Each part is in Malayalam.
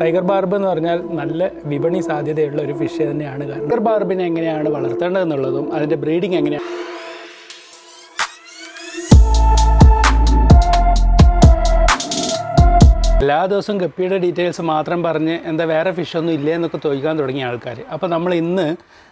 ടൈഗർ ബാർബ് എന്ന് പറഞ്ഞാൽ നല്ല വിപണി സാധ്യതയുള്ള ഒരു ഫിഷ് തന്നെയാണ് കാരണം ടൈഗർ ബാർബിനെ എങ്ങനെയാണ് വളർത്തേണ്ടതെന്നുള്ളതും അതിൻ്റെ ബ്രീഡിങ് എങ്ങനെയാണ് എല്ലാ ദിവസവും ഗപ്പിയുടെ ഡീറ്റെയിൽസ് മാത്രം പറഞ്ഞ് എന്താ വേറെ ഫിഷൊന്നും ഇല്ലേ എന്നൊക്കെ ചോദിക്കാൻ തുടങ്ങിയ ആൾക്കാർ അപ്പോൾ നമ്മൾ ഇന്ന്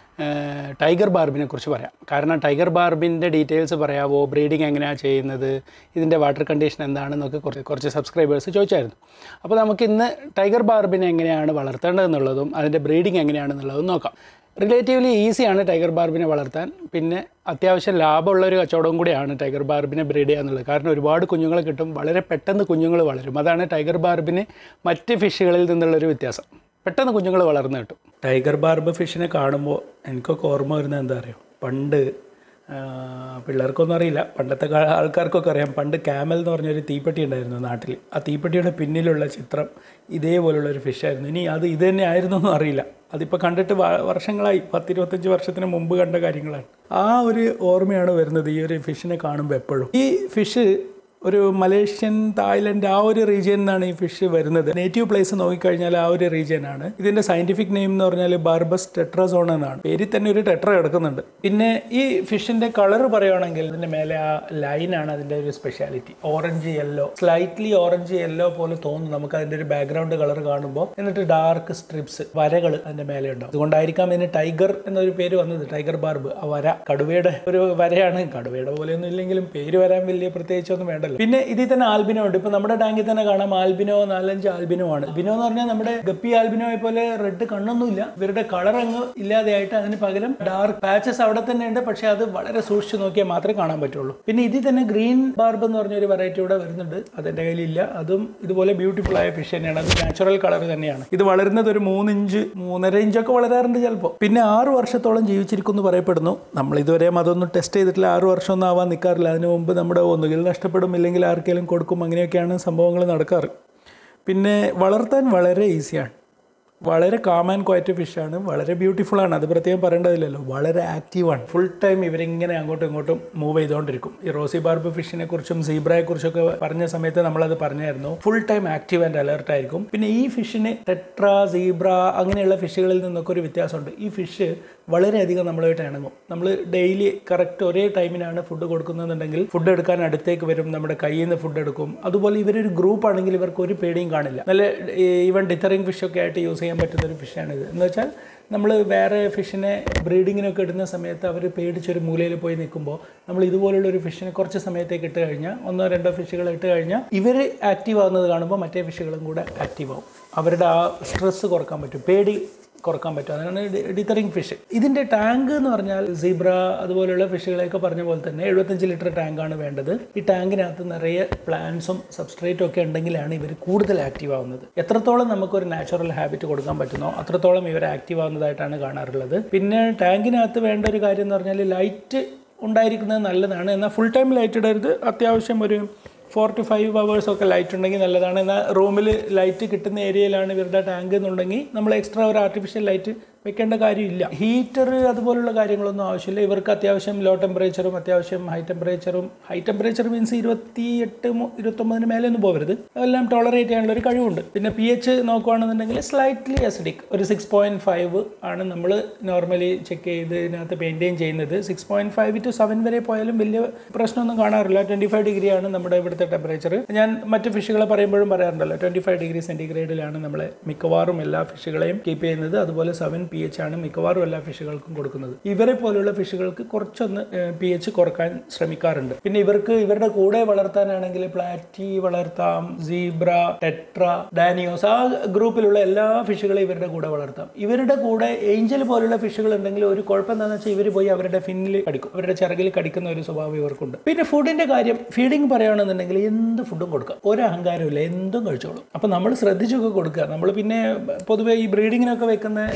ഏർ, ടൈഗർ ബാർബിനെ കുറിച്ച് പറയാം കാരണം ടൈഗർ ബാർബിൻ്റെ ഡീറ്റെയിൽസ് പറയാവോ ബ്രീഡിങ് എങ്ങനെയാണ് ചെയ്യുന്നത് ഇതിൻ്റെ വാട്ടർ കണ്ടീഷൻ എന്താണെന്നൊക്കെ കുറച്ച് കുറച്ച് സബ്സ്ക്രൈബേഴ്സ് ചോദിച്ചായിരുന്നു അപ്പോൾ നമുക്ക് ഇന്ന് ടൈഗർ ബാർബിനെ എങ്ങനെയാണ് വളർത്തേണ്ടതെന്നുള്ളതും അതിൻ്റെ ബ്രീഡിങ് എങ്ങനെയാണെന്നുള്ളതും നോക്കാം റിലേറ്റീവ്ലി ഈസിയാണ് ടൈഗർ ബാർബിനെ വളർത്താൻ പിന്നെ അത്യാവശ്യം ലാഭമുള്ള ഒരു കച്ചവടവും കൂടിയാണ് ടൈഗർ ബാർബിനെ ബ്രീഡ് ചെയ്യുക എന്നുള്ളത് കാരണം ഒരുപാട് കുഞ്ഞുങ്ങൾ കിട്ടും വളരെ പെട്ടെന്ന് കുഞ്ഞുങ്ങൾ വളരും അതാണ് ടൈഗർ ബാർബിന് മറ്റ് ഫിഷുകളിൽ നിന്നുള്ളൊരു വ്യത്യാസം പെട്ടെന്ന് കുഞ്ഞുങ്ങൾ വളർന്നു കിട്ടും ടൈഗർ ബാർബ് ഫിഷിനെ കാണുമ്പോൾ എനിക്കൊക്കെ ഓർമ്മ വരുന്നത് എന്താ അറിയോ പണ്ട് ആ, പിള്ളേർക്കൊന്നും അറിയില്ല പണ്ടത്തെ കാ- ആൾക്കാർക്കൊക്കെ അറിയാം പണ്ട് ക്യാമൽ എന്ന് പറഞ്ഞൊരു തീപ്പെട്ടി ഉണ്ടായിരുന്നു നാട്ടിൽ ആ തീപ്പെട്ടിയുടെ പിന്നിലുള്ള ചിത്രം ഇതേപോലുള്ള ഒരു ഫിഷായിരുന്നു ഇനി അത് ഇത് തന്നെ ആയിരുന്നു എന്നും അറിയില്ല അതിപ്പോൾ കണ്ടിട്ട് വ- വർഷങ്ങളായി പത്തിരുപത്തഞ്ച് വർഷത്തിന് മുമ്പ് കണ്ട കാര്യങ്ങളാണ് ആ ഒരു ഓർമ്മയാണ് വരുന്നത് ഈ ഒരു ഫിഷിനെ കാണുമ്പോൾ എപ്പോഴും ഈ ഫിഷ് ഒരു മലേഷ്യൻ തായ്ലൻഡ് ആ ഒരു റീജിയനിൽ നിന്നാണ് ഈ ഫിഷ് വരുന്നത് നേറ്റീവ് പ്ലേസ് നോക്കിക്കഴിഞ്ഞാൽ ആ ഒരു region ആണ് ഇതിന്റെ സയന്റിഫിക് നെയിം എന്ന് പറഞ്ഞാൽ ബാർബസ് ടെട്രസോൺ എന്നാണ് പേരിൽ തന്നെ ഒരു ടെട്ര കിടക്കുന്നുണ്ട് പിന്നെ ഈ ഫിഷിന്റെ കളർ പറയുകയാണെങ്കിൽ ഇതിന്റെ മേലെ ആ ലൈനാണ് അതിന്റെ ഒരു speciality orange yellow slightly orange yellow പോലെ തോന്നും നമുക്ക് അതിന്റെ ഒരു ബാക്ക്ഗ്രൗണ്ട് കളർ കാണുമ്പോൾ എന്നിട്ട് ഡാർക്ക് സ്ട്രിപ്സ് വരകൾ അതിന്റെ മേലെ ഉണ്ടാവും അതുകൊണ്ടായിരിക്കാം ഇതിന് ടൈഗർ എന്നൊരു പേര് വന്നത് ടൈഗർ ബാർബ് ആ വര കടുവയുടെ ഒരു വരയാണ് കടുവയുടെ പോലെയൊന്നും ഇല്ലെങ്കിലും പേര് വരാൻ വലിയ പ്രത്യേകിച്ചൊന്നും വേണ്ടല്ലോ പിന്നെ ഇതിൽ തന്നെ ആൽബിനോ ഉണ്ട് ഇപ്പൊ നമ്മുടെ ടാങ്കിൽ തന്നെ കാണാം ആൽബിനോ നാലഞ്ച് ആൽബിനോ ആണ് ആൽബിനോ എന്ന് പറഞ്ഞാൽ നമ്മുടെ ഗപ്പി ആൽബിനോയെ പോലെ റെഡ് കണ്ണൊന്നുമില്ല ഇവരുടെ കളർ അങ്ങ് ഇല്ലാതെയായിട്ട് അതിന് പകരം ഡാർക്ക് പാച്ചസ് അവിടെ തന്നെ ഉണ്ട് പക്ഷെ അത് വളരെ സൂക്ഷിച്ച് നോക്കിയാൽ മാത്രമേ കാണാൻ പറ്റുള്ളൂ പിന്നെ ഇതിൽ തന്നെ ഗ്രീൻ ബാർബ് എന്ന് പറഞ്ഞ ഒരു വെറൈറ്റി ഇവിടെ വരുന്നുണ്ട് അതെന്റെ കയ്യിലില്ല അതും ഇതുപോലെ ബ്യൂട്ടിഫുൾ ആയ ഫിഷ് തന്നെയാണ് അത് നാച്ചുറൽ കളർ തന്നെയാണ് ഇത് വളരുന്നത് ഒരു മൂന്ന് ഇഞ്ച് മൂന്നര ഇഞ്ചൊക്കെ വളരാറുണ്ട് ചിലപ്പോൾ പിന്നെ ആറ് വർഷത്തോളം ജീവിച്ചിരിക്കും എന്ന് പറയപ്പെടുന്നു നമ്മൾ ഇതുവരെ അതൊന്നും ടെസ്റ്റ് ചെയ്തിട്ടില്ല ആറ് വർഷമൊന്നും ആവാൻ നിൽക്കാറില്ല അതിനു മുമ്പ് നമ്മുടെ ഒന്നുകിൽ നഷ്ടപ്പെടും ഇല്ലെങ്കിൽ ആർക്കെങ്കിലും കൊടുക്കും അങ്ങനെയൊക്കെയാണ് സംഭവങ്ങൾ നടക്കാറ് പിന്നെ വളർത്താൻ വളരെ ഈസിയാണ് വളരെ കാം ആൻഡ് ക്വയറ്റ് ഫിഷാണ് വളരെ ബ്യൂട്ടിഫുൾ ആണ് അത് പ്രത്യേകം പറയേണ്ടതില്ലല്ലോ വളരെ ആക്റ്റീവാണ് ഫുൾ ടൈം ഇവരിങ്ങനെ അങ്ങോട്ടും ഇങ്ങോട്ടും മൂവ് ചെയ്തുകൊണ്ടിരിക്കും ഈ റോസി ബാർബ് ഫിഷിനെ കുറിച്ചും സീബ്രയെ കുറിച്ചൊക്കെ പറഞ്ഞ സമയത്ത് നമ്മളത് പറഞ്ഞായിരുന്നു full time active and alert ആയിരിക്കും പിന്നെ ഈ ഫിഷിന് ടെട്ര സീബ്ര അങ്ങനെയുള്ള ഫിഷുകളിൽ നിന്നൊക്കെ ഒരു വ്യത്യാസമുണ്ട് ഈ ഫിഷ് വളരെയധികം നമ്മളുമായിട്ട് ഇണങ്ങും നമ്മൾ ഡെയിലി കറക്റ്റ് ഒരേ ടൈമിനാണ് ഫുഡ് കൊടുക്കുന്നതെന്നുണ്ടെങ്കിൽ ഫുഡ് എടുക്കാൻ അടുത്തേക്ക് വരും നമ്മുടെ കയ്യിൽ നിന്ന് ഫുഡ് എടുക്കും അതുപോലെ ഇവരൊരു ഗ്രൂപ്പ് ആണെങ്കിൽ ഇവർക്ക് ഒരു പേടിയും കാണില്ല നല്ല ഈവൻ ഡിത്തറിങ് ഫിഷൊക്കെ ആയിട്ട് യൂസ് ചെയ്യാൻ പറ്റുന്ന ഒരു ഫിഷാണിത് എന്ന് വെച്ചാൽ നമ്മൾ വേറെ ഫിഷിനെ ബ്രീഡിങ്ങിനൊക്കെ ഇടുന്ന സമയത്ത് അവർ പേടിച്ചൊരു മൂലയിൽ പോയി നിൽക്കുമ്പോൾ നമ്മൾ ഇതുപോലുള്ള ഒരു ഫിഷിനെ കുറച്ച് സമയത്തേക്ക് ഇട്ട് കഴിഞ്ഞാൽ ഒന്നോ രണ്ടോ ഫിഷുകൾ ഇട്ട് കഴിഞ്ഞാൽ ഇവർ ആക്റ്റീവ് ആവുന്നത് കാണുമ്പോൾ മറ്റേ ഫിഷുകളും കൂടെ ആക്റ്റീവ് ആവും അവരുടെ ആ സ്ട്രെസ്സ് കുറക്കാൻ പറ്റും പേടി കുറക്കാൻ പറ്റും അതാണ് ഡിത്തറിങ് ഫിഷ് ഇതിൻ്റെ ടാങ്ക് എന്ന് പറഞ്ഞാൽ സീബ്ര അതുപോലെയുള്ള ഫിഷുകളെയൊക്കെ പറഞ്ഞ പോലെ തന്നെ എഴുപത്തഞ്ച് ലിറ്റർ ടാങ്കാണ് വേണ്ടത് ഈ ടാങ്കിനകത്ത് നിറയെ പ്ലാന്റ്സും സബ്സ്ട്രേറ്റും ഒക്കെ ഉണ്ടെങ്കിലാണ് ഇവർ കൂടുതൽ ആക്റ്റീവ് ആവുന്നത് എത്രത്തോളം നമുക്കൊരു നാച്ചുറൽ ഹാബിറ്റ് കൊടുക്കാൻ പറ്റുന്നോ അത്രത്തോളം ഇവർ ആക്റ്റീവ് ആവുന്നതായിട്ടാണ് കാണാറുള്ളത് പിന്നെ ടാങ്കിനകത്ത് വേണ്ട ഒരു കാര്യം എന്ന് പറഞ്ഞാൽ ലൈറ്റ് ഉണ്ടായിരിക്കുന്നത് നല്ലതാണ് എന്നാൽ ഫുൾ ടൈം ലൈറ്റ് ഇടരുത് അത്യാവശ്യം ഒരു ഫോർ ടു ഫൈവ് അവേഴ്സ് ഒക്കെ ലൈറ്റ് ഉണ്ടെങ്കിൽ നല്ലതാണ് എന്നാൽ റൂമിൽ ലൈറ്റ് കിട്ടുന്ന ഏരിയയിലാണ് ഇവരുടെ ടാങ്ക് എന്നുണ്ടെങ്കിൽ നമ്മൾ എക്സ്ട്രാ ഒരു ആർട്ടിഫിഷ്യൽ ലൈറ്റ് വെക്കേണ്ട കാര്യമില്ല ഹീറ്റർ അതുപോലുള്ള കാര്യങ്ങളൊന്നും ആവശ്യമില്ല ഇവർക്ക് അത്യാവശ്യം ലോ ടെമ്പറേച്ചറും അത്യാവശ്യം ഹൈ ടെമ്പറേച്ചറും ഹൈ ടെമ്പറേച്ചർ മീൻസ് ഇരുപത്തി എട്ട് ഇരുപത്തൊമ്പതിന് മേലെ ഒന്നും പോകരുത് അതെല്ലാം ടോളറേറ്റ് ചെയ്യാനുള്ള ഒരു കഴിവുണ്ട് പിന്നെ പി എച്ച് നോക്കുകയാണെന്നുണ്ടെങ്കിൽ സ്ലൈറ്റ്ലി അസിഡിക് ഒരു സിക്സ് പോയിൻറ്റ് ഫൈവ് ആണ് നമ്മൾ നോർമലി ചെക്ക് ചെയ്ത് ഇതിനകത്ത് മെയിൻറ്റെയിൻ ചെയ്യുന്നത് six point five to seven വരെ പോയാലും വലിയ പ്രശ്നമൊന്നും കാണാറില്ല ട്വൻറ്റി ഫൈവ് ഡിഗ്രിയാണ് നമ്മുടെ ഇവിടുത്തെ ടെമ്പറേച്ചർ ഞാൻ മറ്റ് ഫിഷുകളെ പറയുമ്പോഴും പറയാറുണ്ടല്ലോ ട്വൻറ്റി ഫൈവ് ഡിഗ്രി സെൻറ്റിഗ്രേഡിലാണ് നമ്മൾ മിക്കവാറും എല്ലാ ഫിഷുകളെയും കീപ്പ് ചെയ്യുന്നത് അതുപോലെ സെവൻ പി എച്ച് ആണ് മിക്കവാറും എല്ലാ ഫിഷുകൾക്കും കൊടുക്കുന്നത് ഇവരെ പോലെയുള്ള ഫിഷുകൾക്ക് കുറച്ചൊന്ന് പി എച്ച് കുറക്കാൻ ശ്രമിക്കാറുണ്ട് പിന്നെ ഇവർക്ക് ഇവരുടെ കൂടെ വളർത്താനാണെങ്കിൽ പ്ലാറ്റി വളർത്താം സീബ്ര ടെട്ര ഡാനിയോസ് ആ ഗ്രൂപ്പിലുള്ള എല്ലാ ഫിഷുകളെയും ഇവരുടെ കൂടെ വളർത്താം ഇവരുടെ കൂടെ ഏഞ്ചൽ പോലുള്ള ഫിഷുകൾ ഉണ്ടെങ്കിൽ ഒരു കുഴപ്പം എന്താണെന്ന് വെച്ചാൽ ഇവർ പോയി അവരുടെ ഫിന്നിൽ കടിക്കും അവരുടെ ചിറകിൽ കടിക്കുന്ന ഒരു സ്വഭാവം ഇവർക്കുണ്ട് പിന്നെ ഫുഡിന്റെ കാര്യം ഫീഡിങ് പറയുകയാണെന്നുണ്ടെങ്കിൽ എന്ത് ഫുഡും കൊടുക്കാം ഒരു അഹങ്കാരമില്ല എന്തും കഴിച്ചോളും അപ്പം നമ്മൾ ശ്രദ്ധിച്ചൊക്കെ കൊടുക്കുക നമ്മൾ പിന്നെ പൊതുവേ ഈ ബ്രീഡിങ്ങിനൊക്കെ വെക്കുന്ന ആ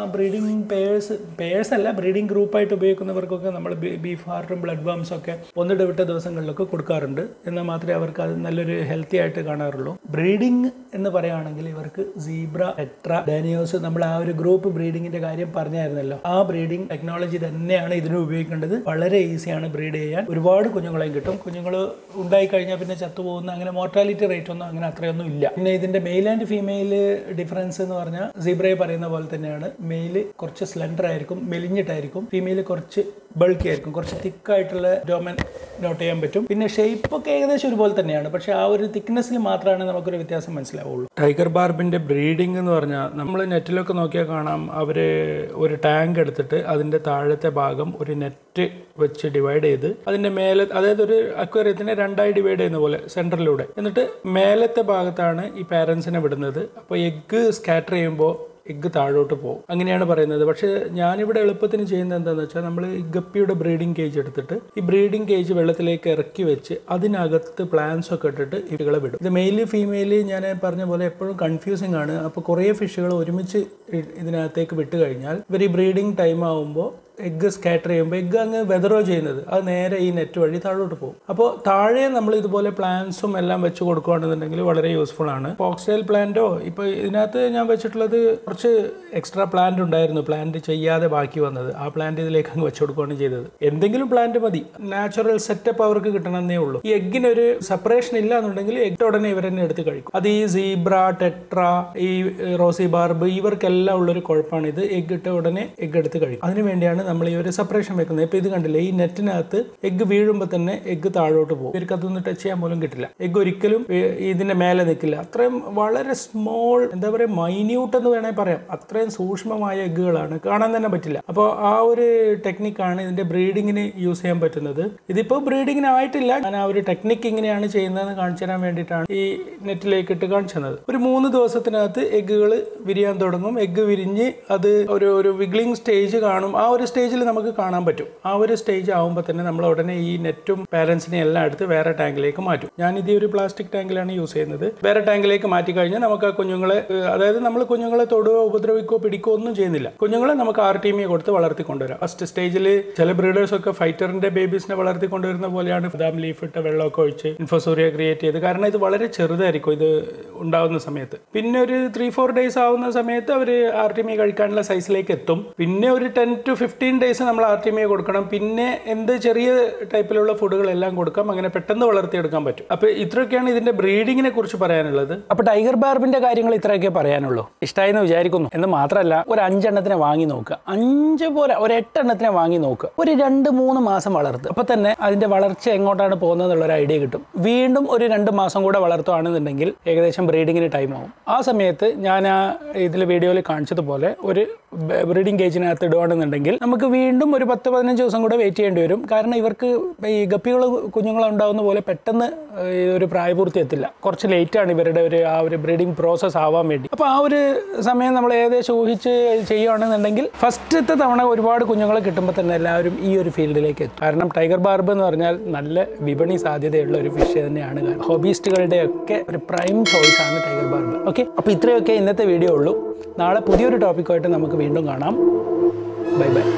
ബ്രീഡിംഗ് പേഴ്സ് പേഴ്സ് അല്ല ബ്രീഡിംഗ് ഗ്രൂപ്പായിട്ട് ഉപയോഗിക്കുന്നവർക്കൊക്കെ നമ്മൾ ബീഫ് ഹാർട്ടും ബ്ലഡ് വാംസും ഒക്കെ ഒന്നിടവിട്ട ദിവസങ്ങളിലൊക്കെ കൊടുക്കാറുണ്ട് എന്നാൽ മാത്രമേ അവർക്ക് അത് നല്ലൊരു ഹെൽത്തി ആയിട്ട് കാണാറുള്ളൂ ബ്രീഡിംഗ് എന്ന് പറയുകയാണെങ്കിൽ ഇവർക്ക് സീബ്ര ടെട്ര ഡാനിയോസ് നമ്മൾ ആ ഒരു ഗ്രൂപ്പ് ബ്രീഡിങ്ങിന്റെ കാര്യം പറഞ്ഞായിരുന്നല്ലോ ആ ബ്രീഡിംഗ് ടെക്നോളജി തന്നെയാണ് ഇതിന് ഉപയോഗിക്കേണ്ടത് വളരെ ഈസിയാണ് ബ്രീഡ് ചെയ്യാൻ ഒരുപാട് കുഞ്ഞുങ്ങളെയും കിട്ടും കുഞ്ഞുങ്ങൾ ഉണ്ടായി കഴിഞ്ഞാൽ പിന്നെ ചത്തുപോകുന്ന അങ്ങനെ മോർട്ടാലിറ്റി റേറ്റ് ഒന്നും അങ്ങനെ അത്രയൊന്നും ഇല്ല പിന്നെ ഇതിന്റെ മെയിൽ ആൻഡ് ഫീമെയിൽ ഡിഫറൻസ് എന്ന് പറഞ്ഞാൽ സീബ്രയെ പറയുന്ന പോലെ തന്നെയാണ് മെയില് കുറച്ച് സ്ലെൻഡർ ആയിരിക്കും മെലിഞ്ഞിട്ടായിരിക്കും ഫീമെയിൽ കുറച്ച് ബൾക്കി ആയിരിക്കും കുറച്ച് തിക്കായിട്ടുള്ള ഡോമൻ നോട്ട് ചെയ്യാൻ പറ്റും പിന്നെ ഷേപ്പ് ഒക്കെ ഏകദേശം ഒരുപോലെ തന്നെയാണ് പക്ഷെ ആ ഒരു തിക്നെസ്സിൽ മാത്രമാണ് നമുക്കൊരു വ്യത്യാസം മനസ്സിലാവുള്ളൂ ടൈഗർ ബാർബിന്റെ ബ്രീഡിംഗ് എന്ന് പറഞ്ഞാൽ നമ്മൾ നെറ്റിലൊക്കെ നോക്കിയാൽ കാണാം അവർ ഒരു ടാങ്ക് എടുത്തിട്ട് അതിന്റെ താഴത്തെ ഭാഗം ഒരു നെറ്റ് വെച്ച് ഡിവൈഡ് ചെയ്ത് അതിന്റെ മേലെ അതായത് ഒരു അക്വേറിയത്തിനെ രണ്ടായി ഡിവൈഡ് ചെയ്യുന്ന പോലെ സെൻറ്ററിലൂടെ എന്നിട്ട് മേലത്തെ ഭാഗത്താണ് ഈ പാരൻസിനെ വിടുന്നത് അപ്പോൾ എഗ്ഗ് സ്കാറ്റർ ചെയ്യുമ്പോൾ എഗ്ഗ് താഴോട്ട് പോകും അങ്ങനെയാണ് പറയുന്നത് പക്ഷേ ഞാനിവിടെ എളുപ്പത്തിന് ചെയ്യുന്നത് എന്താണെന്ന് വെച്ചാൽ നമ്മൾ ഈ ഗപ്പിയുടെ ബ്രീഡിംഗ് കേജ് എടുത്തിട്ട് ഈ ബ്രീഡിംഗ് കേജ് വെള്ളത്തിലേക്ക് ഇറക്കി വെച്ച് അതിനകത്ത് പ്ലാന്റ്സ് ഒക്കെ ഇട്ടിട്ട് ഇവകളെ വിടും ഇത് മെയില് ഫീമെയില് ഞാൻ പറഞ്ഞ പോലെ എപ്പോഴും കൺഫ്യൂസിങ് ആണ് അപ്പോൾ കുറേ ഫിഷുകൾ ഒരുമിച്ച് ഇ- ഇതിനകത്തേക്ക് വിട്ട് കഴിഞ്ഞാൽ ഇവർ ഈ ബ്രീഡിംഗ് ടൈം ആകുമ്പോൾ എഗ്ഗ് സ്കാറ്റർ ചെയ്യുമ്പോൾ എഗ്ഗ് അങ്ങ് വെതറോ ചെയ്യുന്നത് അത് നേരെ ഈ നെറ്റ് വഴി താഴോട്ട് പോകും അപ്പോൾ താഴെ നമ്മൾ ഇതുപോലെ പ്ലാന്റ്സും എല്ലാം വെച്ച് കൊടുക്കുകയാണെന്നുണ്ടെങ്കിൽ വളരെ യൂസ്ഫുൾ ആണ് ഫോക്സ്റ്റൈൽ പ്ലാന്റോ ഇപ്പോൾ ഇതിനകത്ത് ഞാൻ വെച്ചിട്ടുള്ളത് കുറച്ച് എക്സ്ട്രാ പ്ലാന്റ് ഉണ്ടായിരുന്നു പ്ലാന്റ് ചെയ്യാതെ ബാക്കി വന്നത് ആ പ്ലാന്റ് ഇതിലേക്ക് അങ്ങ് വെച്ച് കൊടുക്കുകയാണ് ചെയ്തത് എന്തെങ്കിലും പ്ലാന്റ് മതി നാച്ചുറൽ സെറ്റപ്പ് അവർക്ക് കിട്ടണമെന്നേ ഉള്ളൂ ഈ എഗ്ഗിന് ഒരു സെപ്പറേഷൻ ഇല്ല എന്നുണ്ടെങ്കിൽ എഗ് ഉടനെ ഇവർ തന്നെ എടുത്ത് കഴിക്കും അത് ഈ സീബ്ര ടെട്ര ഈ റോസി ബാർബ് ഇവർക്കെല്ലാം ഉള്ളൊരു കുഴപ്പമാണ് ഇത് എഗ് ഇട്ട ഉടനെ എഗ് എടുത്ത് കഴിക്കും അതിന് വേണ്ടിയാണ് നമ്മൾ ഈ ഒരു സെപ്പറേഷൻ വെക്കുന്നത് ഇപ്പൊ ഇത് കണ്ടില്ലേ ഈ നെറ്റിനകത്ത് എഗ്ഗ് വീഴുമ്പോൾ തന്നെ എഗ്ഗ് താഴോട്ട് പോകും ഇവർക്ക് അതൊന്നും ടച്ച് ചെയ്യാൻ പോലും കിട്ടില്ല എഗ്ഗ് ഒരിക്കലും ഏ, ഇതിന്റെ മേലെ നിൽക്കില്ല അത്രയും വളരെ സ്മോൾ എന്താ പറയുക മൈന്യൂട്ട് എന്ന് വേണമെങ്കിൽ പറയാം അത്രയും സൂക്ഷ്മമായ എഗ്ഗുകളാണ് കാണാൻ തന്നെ പറ്റില്ല അപ്പോൾ ആ ഒരു ടെക്നിക്കാണ് ഇതിന്റെ ബ്രീഡിങ്ങിന് യൂസ് ചെയ്യാൻ പറ്റുന്നത് ഇതിപ്പോൾ ബ്രീഡിങ്ങിന് ആയിട്ടില്ല ഞാൻ ആ ഒരു ടെക്നിക്ക് ഇങ്ങനെയാണ് ചെയ്യുന്നതെന്ന് കാണിച്ചു തരാൻ വേണ്ടിയിട്ടാണ് ഈ നെറ്റിലേക്ക് ഇട്ട് കാണിച്ചു തന്നത് ഒരു മൂന്ന് ദിവസത്തിനകത്ത് എഗ്ഗുകൾ വിരിയാൻ തുടങ്ങും എഗ്ഗ് വിരിഞ്ഞ് അത് ഒരു ഒരു വിഗ്ലിംഗ് സ്റ്റേജ് കാണും ആ ഒരു സ്റ്റേജിൽ നമുക്ക് കാണാൻ പറ്റും ആ ഒരു സ്റ്റേജ് ആകുമ്പോൾ തന്നെ നമ്മൾ ഉടനെ ഈ നെറ്റും പാരൻസിനെ എല്ലാം എടുത്ത് വേറെ ടാങ്കിലേക്ക് മാറ്റും ഞാൻ ഇത് ഒരു പ്ലാസ്റ്റിക് ടാങ്കിലാണ് യൂസ് ചെയ്യുന്നത് വേറെ ടാങ്കിലേക്ക് മാറ്റി കഴിഞ്ഞാൽ നമുക്ക് ആ കുഞ്ഞുങ്ങളെ ഏഹ്, അതായത് നമ്മൾ കുഞ്ഞുങ്ങളെ തൊടുകയോ ഉപദ്രവിക്കുകയോ പിടിക്കുകയോ ഒന്നും ചെയ്യുന്നില്ല കുഞ്ഞുങ്ങളെ നമുക്ക് ആർ ടി കൊടുത്ത് വളർത്തി കൊണ്ടുവരാം ഫസ്റ്റ് സ്റ്റേജിൽ ചില ബ്രീഡേഴ്സ് ഒക്കെ ഫൈറ്ററിന്റെ ബേബീസിനെ വളർത്തി കൊണ്ടുവരുന്ന പോലെയാണ് ബദാം ലീഫ് ഇട്ട വെള്ളമൊക്കെ ഒഴിച്ച് ഇൻഫോസൂരിയ ക്രിയേറ്റ് ചെയ്ത് കാരണം ഇത് വളരെ ചെറുതായിരിക്കും ഇത് ഉണ്ടാവുന്ന സമയത്ത് പിന്നെ ഒരു ത്രീ ഫോർ ഡേയ്സ് ആവുന്ന സമയത്ത് അവർ ആർ ടി കഴിക്കാനുള്ള സൈസിലേക്ക് എത്തും പിന്നെ ഒരു ടെൻ ടു ഫിഫ്റ്റീൻ ഡേയ്സ് നമ്മൾ ആർ ടി കൊടുക്കണം പിന്നെ എന്ത് ചെറിയ ടൈപ്പിലുള്ള ഫുഡുകളെല്ലാം കൊടുക്കാം അങ്ങനെ പെട്ടെന്ന് വളർത്തിയെടുക്കാൻ പറ്റും അപ്പോൾ ഇത്രയൊക്കെയാണ് ഇതിന്റെ ബ്രീഡിങ്ങിനെ കുറിച്ച് പറയാനുള്ളത് അപ്പോൾ ടൈഗർ ബാർബിന്റെ കാര്യങ്ങൾ ഇത്രയൊക്കെ പറയാനുള്ളൂ ഇഷ്ടമായി എന്ന് വിചാരിക്കുന്നു എന്ന് മാത്രമല്ല ഒരു അഞ്ചെണ്ണത്തിനെ വാങ്ങി നോക്കുക അഞ്ച് പോലെ ഒരു എട്ടെണ്ണത്തിനെ വാങ്ങി നോക്കുക ഒരു രണ്ട് മൂന്ന് മാസം വളർത്തുക അപ്പോൾ തന്നെ അതിന്റെ വളർച്ച എങ്ങോട്ടാണ് പോകുന്നത് എന്നുള്ള ഒരു ഐഡിയ കിട്ടും വീണ്ടും ഒരു രണ്ട് മാസം കൂടെ വളർത്തുകയാണെന്നുണ്ടെങ്കിൽ ഏകദേശം ബ്രീഡിങ്ങിന് ടൈം ആവും ആ സമയത്ത് ഞാൻ ആ ഇതിൽ വീഡിയോയിൽ കാണിച്ചതുപോലെ ഒരു ബ്രീഡിംഗ് കേജിനകത്ത് ഇടുകയാണെന്നുണ്ടെങ്കിൽ നമുക്ക് വീണ്ടും ഒരു പത്ത് പതിനഞ്ച് ദിവസം കൂടെ വെയിറ്റ് ചെയ്യേണ്ടി വരും കാരണം ഇവർക്ക് ഈ ഗപ്പികൾ കുഞ്ഞുങ്ങളുണ്ടാവുന്ന പോലെ പെട്ടെന്ന് ഈ ഒരു പ്രായപൂർത്തി എത്തില്ല കുറച്ച് ലേറ്റാണ് ഇവരുടെ ഒരു ആ ഒരു ബ്രീഡിംഗ് പ്രോസസ്സ് ആവാൻ വേണ്ടി അപ്പോൾ ആ ഒരു സമയം നമ്മൾ ഏകദേശം ഊഹിച്ച് ചെയ്യുകയാണെന്നുണ്ടെങ്കിൽ ഫസ്റ്റത്തെ തവണ ഒരുപാട് കുഞ്ഞുങ്ങളെ കിട്ടുമ്പോൾ തന്നെ എല്ലാവരും ഈ ഒരു ഫീൽഡിലേക്ക് എത്തും കാരണം ടൈഗർ ബാർബ് എന്ന് പറഞ്ഞാൽ നല്ല വിപണി സാധ്യതയുള്ള ഒരു ഫിഷ് തന്നെയാണ് ഹോബിസ്റ്റുകളുടെ ഒക്കെ ഒരു പ്രൈം ചോയ്സ് ആണ് ടൈഗർ ബാർബ് ഓക്കെ അപ്പോൾ ഇത്രയൊക്കെ ഇന്നത്തെ വീഡിയോ ഉള്ളൂ നാളെ പുതിയൊരു ടോപ്പിക്കുമായിട്ട് നമുക്ക് വീണ്ടും കാണാം ബൈ ബൈ